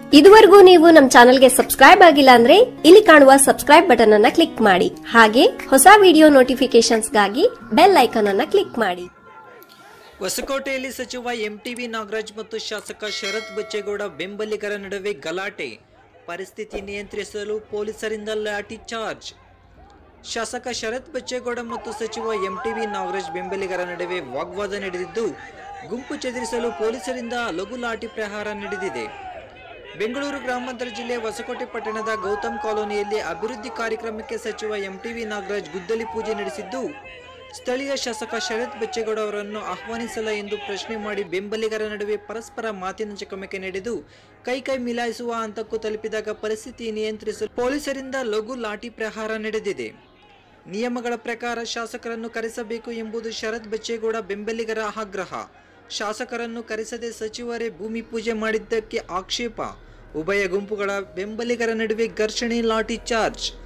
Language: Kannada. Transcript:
ಇದುವರೆಗೂ ನೀವು ನಮ್ಮ ಚಾನೆಲ್ಗೆ ಸಬ್ಸ್ಕ್ರೈಬ್ ಆಗಿಲ್ಲ ಅಂದ್ರೆ ಇಲ್ಲಿ ಕಾಣುವ ಸಬ್ಸ್ಕ್ರೈಬ್ ಬಟನ್ ಅನ್ನ ಕ್ಲಿಕ್ ಮಾಡಿ ಹಾಗೆ ಹೊಸ ವಿಡಿಯೋ ನೋಟಿಫಿಕೇಶನ್ಸ್ಗಾಗಿ ಬೆಲ್ ಐಕಾನ್ ಅನ್ನ ಕ್ಲಿಕ್ ಮಾಡಿ ಹೊಸಕೋಟೆಯಲ್ಲಿ ಸಚಿವ ಎಂಟಿವಿ ನಾಗರಾಜ್ ಮತ್ತು ಶಾಸಕ ಶರತ್ ಬಚ್ಚೇಗೌಡ ಬೆಂಬಲಿಗರ ನಡುವೆ ಗಲಾಟೆ ಪರಿಸ್ಥಿತಿ ನಿಯಂತ್ರಿಸಲು ಪೊಲೀಸರಿಂದ ಲಾಠಿ ಚಾರ್ಜ್ ಶಾಸಕ ಶರತ್ ಬಚ್ಚೇಗೌಡ ಮತ್ತು ಸಚಿವ ಎಂಟಿವಿ ನಾಗರಾಜ್ ಬೆಂಬಲಿಗರ ನಡುವೆ ವಾಗ್ವಾದ ನಡೆದಿದ್ದು ಗುಂಪು ಚದುರಿಸಲು ಪೊಲೀಸರಿಂದ ಲಘು ಲಾಠಿ ಪ್ರಹಾರ ನಡೆದಿದೆ ಬೆಂಗಳೂರು ಗ್ರಾಮಾಂತರ ಜಿಲ್ಲೆ ಹೊಸಕೋಟೆ ಪಟ್ಟಣದ ಗೌತಮ್ ಕಾಲೋನಿಯಲ್ಲಿ ಅಭಿವೃದ್ಧಿ ಕಾರ್ಯಕ್ರಮಕ್ಕೆ ಸಚಿವ ಎಂಟಿವಿ ನಾಗರಾಜ್ ಗುದ್ದಲಿ ಪೂಜೆ ನಡೆಸಿದ್ದು ಸ್ಥಳೀಯ ಶಾಸಕ ಶರತ್ ಬಚ್ಚೇಗೌಡ ಅವರನ್ನು ಆಹ್ವಾನಿಸಲ್ಲ ಎಂದು ಪ್ರಶ್ನೆ ಮಾಡಿ ಬೆಂಬಲಿಗರ ನಡುವೆ ಪರಸ್ಪರ ಮಾತಿನ ಚಕಮಕಿ ನಡೆದು ಕೈ ಕೈ ಮಿಲಾಯಿಸುವ ಹಂತಕ್ಕೂ ತಲುಪಿದಾಗ ಪರಿಸ್ಥಿತಿ ನಿಯಂತ್ರಿಸಲು ಪೊಲೀಸರಿಂದ ಲಘು ಲಾಠಿ ಪ್ರಹಾರ ನಡೆದಿದೆ ನಿಯಮಗಳ ಪ್ರಕಾರ ಶಾಸಕರನ್ನು ಕರೆಸಬೇಕು ಎಂಬುದು ಶರತ್ ಬಚ್ಚೇಗೌಡ ಬೆಂಬಲಿಗರ ಆಗ್ರಹ ಶಾಸಕರನ್ನು ಕರೆಸದೆ ಸಚಿವರೇ ಭೂಮಿ ಪೂಜೆ ಮಾಡಿದ್ದಕ್ಕೆ ಆಕ್ಷೇಪ ಉಭಯ ಗುಂಪುಗಳ ಬೆಂಬಲಿಗರ ನಡುವೆ ಘರ್ಷಣೆ ಲಾಠಿ ಚಾರ್ಜ್